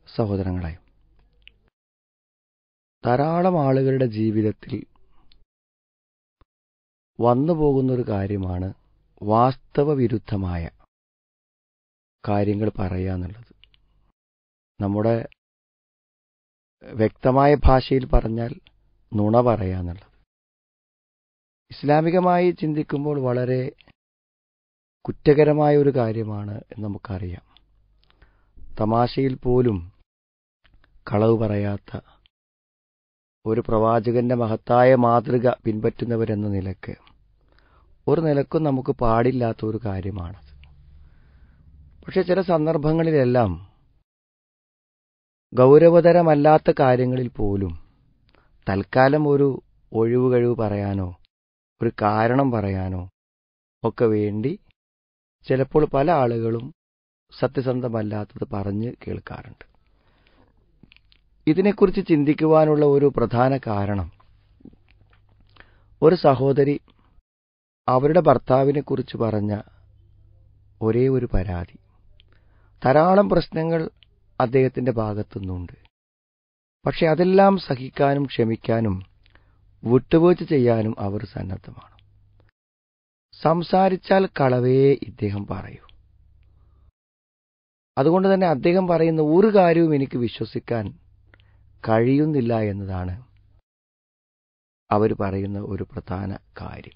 സഹോദരങ്ങളെ ധാരാളം ആളുകളുടെ ജീവിതത്തിൽ വന്നു പോകുന്നൊരു കാര്യമാണ് വാസ്തവവിരുദ്ധമായ കാര്യങ്ങൾ പറയുക എന്നുള്ളത് നമ്മുടെ വ്യക്തമായ ഭാഷയിൽ പറഞ്ഞാൽ നുണ പറയുക എന്നുള്ളത് ഇസ്ലാമികമായി ചിന്തിക്കുമ്പോൾ വളരെ കുറ്റകരമായ ഒരു കാര്യമാണ് എന്ന് നമുക്കറിയാം തമാശയിൽ പോലും കളവ് പറയാത്ത ഒരു പ്രവാചകന്റെ മഹത്തായ മാതൃക പിൻപറ്റുന്നവരെന്ന നിലക്ക് ഒരു നിലക്കും നമുക്ക് പാടില്ലാത്ത ഒരു കാര്യമാണത് പക്ഷെ ചില സന്ദർഭങ്ങളിലെല്ലാം ഗൗരവതരമല്ലാത്ത കാര്യങ്ങളിൽ പോലും തൽക്കാലം ഒരു ഒഴിവ് കഴിവ് പറയാനോ ഒരു കാരണം പറയാനോ ഒക്കെ വേണ്ടി ചിലപ്പോൾ പല ആളുകളും സത്യസന്ധമല്ലാത്തത് പറഞ്ഞ് കേൾക്കാറുണ്ട് ഇതിനെക്കുറിച്ച് ചിന്തിക്കുവാനുള്ള ഒരു പ്രധാന കാരണം ഒരു സഹോദരി അവരുടെ ഭർത്താവിനെ കുറിച്ച് പറഞ്ഞ ഒരേ ഒരു പരാതി ധാരാളം പ്രശ്നങ്ങൾ അദ്ദേഹത്തിന്റെ ഭാഗത്തുനിന്നുണ്ട് പക്ഷെ അതെല്ലാം സഹിക്കാനും ക്ഷമിക്കാനും വിട്ടുവീഴ്ച ചെയ്യാനും അവർ സന്നദ്ധമാണ് സംസാരിച്ചാൽ കളവേ ഇദ്ദേഹം പറയൂ അതുകൊണ്ട് തന്നെ അദ്ദേഹം പറയുന്ന ഒരു കാര്യവും എനിക്ക് വിശ്വസിക്കാൻ കഴിയുന്നില്ല എന്നതാണ് അവർ പറയുന്ന ഒരു പ്രധാന കാര്യം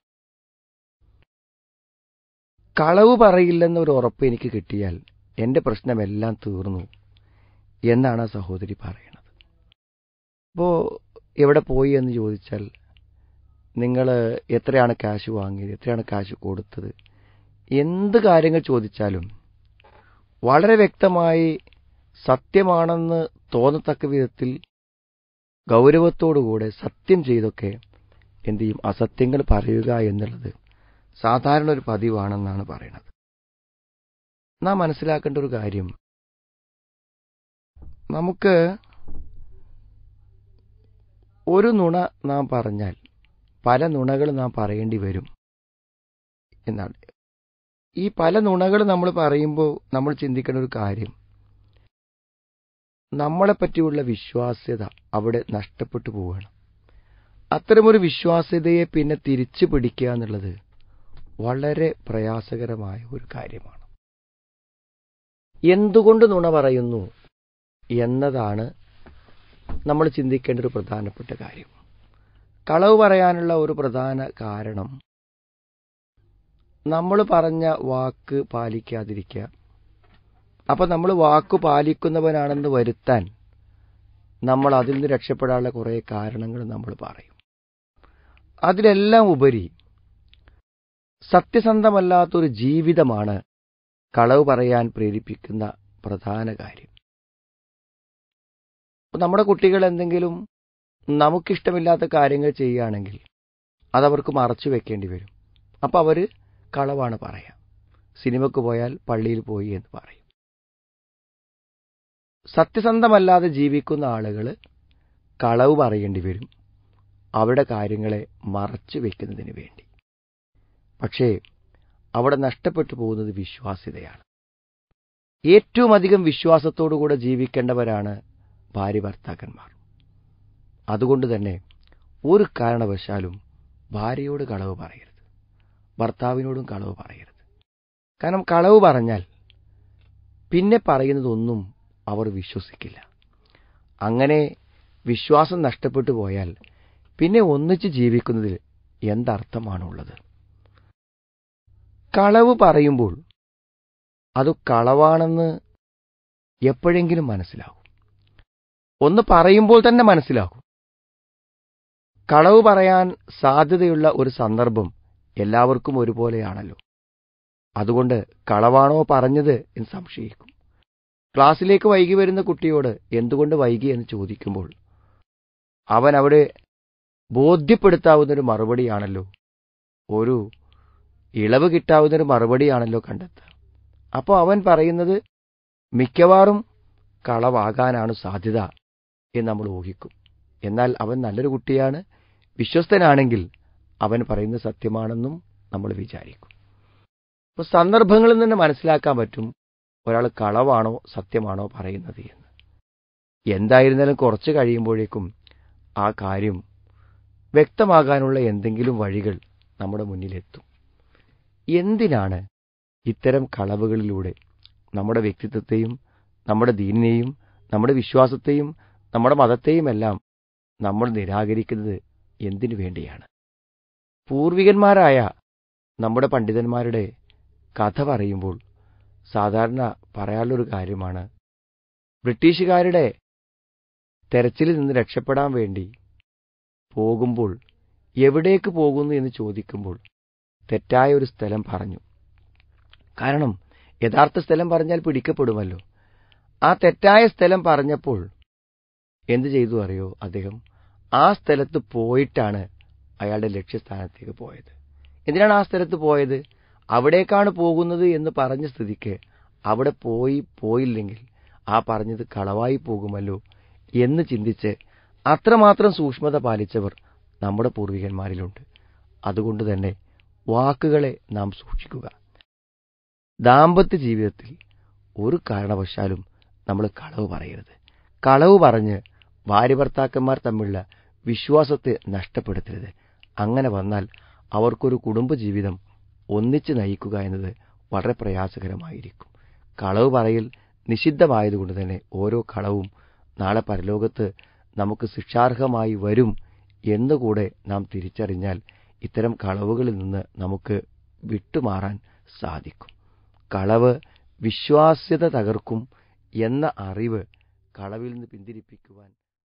കളവ് പറയില്ലെന്നൊരു ഉറപ്പ് എനിക്ക് കിട്ടിയാൽ എന്റെ പ്രശ്നമെല്ലാം തീർന്നു എന്നാണ് ആ സഹോദരി പറയുന്നത് അപ്പോ എവിടെ പോയി എന്ന് ചോദിച്ചാൽ നിങ്ങൾ എത്രയാണ് കാശ് വാങ്ങിയത് എത്രയാണ് കാശ് കൊടുത്തത് എന്ത് കാര്യങ്ങൾ ചോദിച്ചാലും വളരെ വ്യക്തമായി സത്യമാണെന്ന് തോന്നത്തക്ക വിധത്തിൽ ഗൗരവത്തോടുകൂടെ സത്യം ചെയ്തൊക്കെ എന്ത് ചെയ്യും അസത്യങ്ങൾ പറയുക എന്നുള്ളത് സാധാരണ ഒരു പതിവാണെന്നാണ് പറയുന്നത് നാം മനസ്സിലാക്കേണ്ട ഒരു കാര്യം നമുക്ക് ഒരു നുണ നാം പറഞ്ഞാൽ പല നുണകൾ നാം പറയേണ്ടി വരും എന്നാണ് ഈ പല നുണകൾ നമ്മൾ പറയുമ്പോൾ നമ്മൾ ചിന്തിക്കേണ്ട ഒരു കാര്യം നമ്മളെ പറ്റിയുള്ള വിശ്വാസ്യത അവിടെ നഷ്ടപ്പെട്ടു പോവുകയാണ് അത്തരമൊരു വിശ്വാസ്യതയെ പിന്നെ തിരിച്ചു പിടിക്കുക എന്നുള്ളത് വളരെ പ്രയാസകരമായ ഒരു കാര്യമാണ് എന്തുകൊണ്ട് നുണ പറയുന്നു എന്നതാണ് നമ്മൾ ചിന്തിക്കേണ്ട ഒരു പ്രധാനപ്പെട്ട കാര്യം കളവ് പറയാനുള്ള ഒരു പ്രധാന കാരണം നമ്മൾ പറഞ്ഞ വാക്ക് പാലിക്കാതിരിക്കുക അപ്പൊ നമ്മൾ വാക്കു പാലിക്കുന്നവനാണെന്ന് വരുത്താൻ നമ്മൾ അതിൽ നിന്ന് രക്ഷപ്പെടാനുള്ള കുറേ കാരണങ്ങൾ നമ്മൾ പറയും അതിലെല്ലാം ഉപരി സത്യസന്ധമല്ലാത്തൊരു ജീവിതമാണ് കളവ് പറയാൻ പ്രേരിപ്പിക്കുന്ന പ്രധാന കാര്യം നമ്മുടെ കുട്ടികൾ എന്തെങ്കിലും നമുക്കിഷ്ടമില്ലാത്ത കാര്യങ്ങൾ ചെയ്യുകയാണെങ്കിൽ അതവർക്ക് മറച്ചു വെക്കേണ്ടി വരും അപ്പൊ അവര് കളവാണ് പറയാം സിനിമക്ക് പോയാൽ പള്ളിയിൽ പോയി എന്ന് പറയും സത്യസന്ധമല്ലാതെ ജീവിക്കുന്ന ആളുകൾ കളവ് പറയേണ്ടി വരും അവരുടെ കാര്യങ്ങളെ മറച്ചു വെക്കുന്നതിന് വേണ്ടി പക്ഷേ അവിടെ നഷ്ടപ്പെട്ടു പോകുന്നത് വിശ്വാസ്യതയാണ് ഏറ്റവും അധികം വിശ്വാസത്തോടുകൂടെ ജീവിക്കേണ്ടവരാണ് ഭാര്യ ഭർത്താക്കന്മാർ അതുകൊണ്ട് തന്നെ ഒരു കാരണവശാലും ഭാര്യയോട് കളവ് പറയരുത് ഭർത്താവിനോടും കളവ് പറയരുത് കാരണം കളവ് പറഞ്ഞാൽ പിന്നെ പറയുന്നതൊന്നും അവർ വിശ്വസിക്കില്ല അങ്ങനെ വിശ്വാസം നഷ്ടപ്പെട്ടു പോയാൽ പിന്നെ ഒന്നിച്ച് ജീവിക്കുന്നതിൽ എന്തർത്ഥമാണുള്ളത് കളവ് പറയുമ്പോൾ അത് കളവാണെന്ന് എപ്പോഴെങ്കിലും മനസ്സിലാകും ഒന്ന് പറയുമ്പോൾ തന്നെ മനസ്സിലാകും കളവ് പറയാൻ സാധ്യതയുള്ള ഒരു സന്ദർഭം എല്ലാവർക്കും ഒരുപോലെയാണല്ലോ അതുകൊണ്ട് കളവാണോ പറഞ്ഞത് എന്ന് സംശയിക്കും ക്ലാസ്സിലേക്ക് വൈകി വരുന്ന കുട്ടിയോട് എന്തുകൊണ്ട് വൈകി എന്ന് ചോദിക്കുമ്പോൾ അവൻ അവിടെ ബോധ്യപ്പെടുത്താവുന്നൊരു മറുപടിയാണല്ലോ ഒരു ഇളവ് കിട്ടാവുന്നൊരു മറുപടിയാണല്ലോ കണ്ടെത്തുക അപ്പോൾ അവൻ പറയുന്നത് മിക്കവാറും കളവാകാനാണ് സാധ്യത എന്ന് നമ്മൾ ഊഹിക്കും എന്നാൽ അവൻ നല്ലൊരു കുട്ടിയാണ് വിശ്വസ്തനാണെങ്കിൽ അവൻ പറയുന്നത് സത്യമാണെന്നും നമ്മൾ വിചാരിക്കും അപ്പോൾ സന്ദർഭങ്ങളിൽ നിന്ന് മനസ്സിലാക്കാൻ പറ്റും ഒരാൾ കളവാണോ സത്യമാണോ പറയുന്നത് എന്ന് എന്തായിരുന്നാലും കുറച്ച് കഴിയുമ്പോഴേക്കും ആ കാര്യം വ്യക്തമാകാനുള്ള എന്തെങ്കിലും വഴികൾ നമ്മുടെ മുന്നിലെത്തും എന്തിനാണ് ഇത്തരം കളവുകളിലൂടെ നമ്മുടെ വ്യക്തിത്വത്തെയും നമ്മുടെ ദീനിനെയും നമ്മുടെ വിശ്വാസത്തെയും നമ്മുടെ മതത്തെയുമെല്ലാം നമ്മൾ നിരാകരിക്കുന്നത് എന്തിനു വേണ്ടിയാണ് പൂർവികന്മാരായ നമ്മുടെ പണ്ഡിതന്മാരുടെ കഥ പറയുമ്പോൾ സാധാരണ പറയാനുള്ളൊരു കാര്യമാണ് ബ്രിട്ടീഷുകാരുടെ തെരച്ചിലിൽ നിന്ന് രക്ഷപ്പെടാൻ വേണ്ടി പോകുമ്പോൾ എവിടേക്ക് പോകുന്നു എന്ന് ചോദിക്കുമ്പോൾ തെറ്റായ ഒരു സ്ഥലം പറഞ്ഞു കാരണം യഥാർത്ഥ സ്ഥലം പറഞ്ഞാൽ പിടിക്കപ്പെടുമല്ലോ ആ തെറ്റായ സ്ഥലം പറഞ്ഞപ്പോൾ എന്തു ചെയ്തു അറിയോ അദ്ദേഹം ആ സ്ഥലത്ത് പോയിട്ടാണ് അയാളുടെ ലക്ഷ്യസ്ഥാനത്തേക്ക് പോയത് എന്തിനാണ് ആ സ്ഥലത്ത് പോയത് അവിടേക്കാണ് പോകുന്നത് എന്ന് പറഞ്ഞ സ്ഥിതിക്ക് അവിടെ പോയി പോയില്ലെങ്കിൽ ആ പറഞ്ഞത് കളവായി പോകുമല്ലോ എന്ന് ചിന്തിച്ച് അത്രമാത്രം സൂക്ഷ്മത പാലിച്ചവർ നമ്മുടെ പൂർവികന്മാരിലുണ്ട് അതുകൊണ്ട് തന്നെ വാക്കുകളെ നാം സൂക്ഷിക്കുക ദാമ്പത്യ ജീവിതത്തിൽ ഒരു കാരണവശാലും നമ്മൾ കളവ് പറയരുത് കളവ് പറഞ്ഞ് ഭാര്യ ഭർത്താക്കന്മാർ തമ്മിലുള്ള വിശ്വാസത്തെ നഷ്ടപ്പെടുത്തരുത് അങ്ങനെ വന്നാൽ അവർക്കൊരു കുടുംബജീവിതം ഒന്നിച്ച് നയിക്കുക എന്നത് വളരെ പ്രയാസകരമായിരിക്കും കളവ് പറയൽ നിഷിദ്ധമായതുകൊണ്ട് തന്നെ ഓരോ കളവും നാളെ പരലോകത്ത് നമുക്ക് ശിക്ഷാർഹമായി വരും എന്നുകൂടെ നാം തിരിച്ചറിഞ്ഞാൽ ഇത്തരം കളവുകളിൽ നിന്ന് നമുക്ക് വിട്ടുമാറാൻ സാധിക്കും കളവ് വിശ്വാസ്യത തകർക്കും എന്ന അറിവ് കളവിൽ നിന്ന് പിന്തിരിപ്പിക്കുവാൻ